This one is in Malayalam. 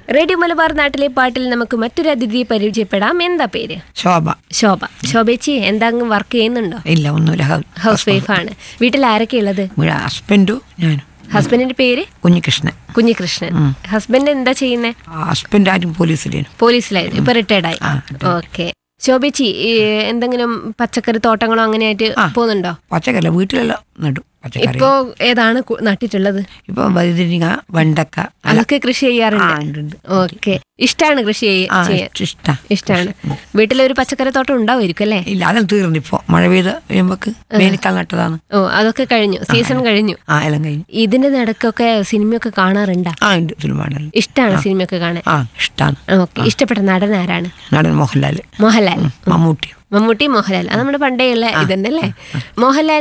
റേഡിയോ മലബാർ നാട്ടിലെ പാട്ടിൽ നമുക്ക് മറ്റൊരു അതിഥിയെ പരിചയപ്പെടാം എന്താ പേര് ശോഭ ശോഭ ശോഭേച്ചി എന്താങ്ങും വർക്ക് ചെയ്യുന്നുണ്ടോ ഇല്ല ഒന്നുമില്ല ഹ- ഹൗസ് വൈഫാണ് വീട്ടിൽ ആരൊക്കെ ഉള്ളത് ഇവിടെ ഹസ്ബൻഡും ഞാനും ഹസ്ബൻഡിന്റെ പേര് കുഞ്ഞികൃഷ്ണൻ കുഞ്ഞികൃഷ്ണൻ ഹസ്ബൻഡ് എന്താ ചെയ്യുന്നേ ഹസ്ബൻഡ് ആരും പോലീസിലേനു പോലീസിലായിരുന്നു ഇപ്പൊ റിട്ടയർഡായി ആ ഓക്കെ ശോഭേച്ചി ഈ എന്തെങ്കിലും പച്ചക്കറി തോട്ടങ്ങളോ അങ്ങനെയായിട്ട് പോകുന്നുണ്ടോ പച്ചക്കറി വീട്ടിലെല്ലാം നടും പച്ചക്കറി ഇപ്പോ ഏതാണ് കു- നട്ടിട്ടുള്ളത് ഇപ്പൊ വഴുതനങ്ങ വെണ്ടക്ക അല്ല അതൊക്കെ കൃഷി ആ, ചെയ്യാറുണ്ട് ഉണ്ട്, ഉണ്ട്. ഓക്കെ ഇഷ്ടമാണ് കൃഷി ചെയ്യ- ആ ചെയ്യാൻ ഇഷ്ട ഇഷ്ടമാണ് വീട്ടിലൊരു പച്ചക്കറി തോട്ടം ഉണ്ടാവുമായിരിക്കും അല്ലേ ഇല്ല അതെല്ലാം തീർന്നു ഇപ്പൊ മഴ പെയ്ത് കഴിയുമ്പോക്ക് വേനൽക്കാലം നട്ടതാണ് ഓ അതൊക്കെ കഴിഞ്ഞു സീസൺ കഴിഞ്ഞു ആ എല്ലാം കഴിഞ്ഞു ഇതിന്റെ നടക്കൊക്കെ സിനിമയൊക്കെ കാണാറുണ്ടാ ആ ഉണ്ട് സിനിമയാണല്ലോ ഇഷ്ടമാണ് സിനിമയൊക്കെ കാണാൻ ആ ഇഷ്ടാണ് ഓക്കെ ഇഷ്ടപ്പെട്ട നടൻ ആരാണ് നടൻ മോഹൻലാൽ മോഹൻലാൽ മമ്മൂട്ടി മമ്മൂട്ടി മോഹൻലാൽ അത് നമ്മുടെ പണ്ടേയുള്ള ഇതന്നെ അല്ലേ മോഹൻലാൽ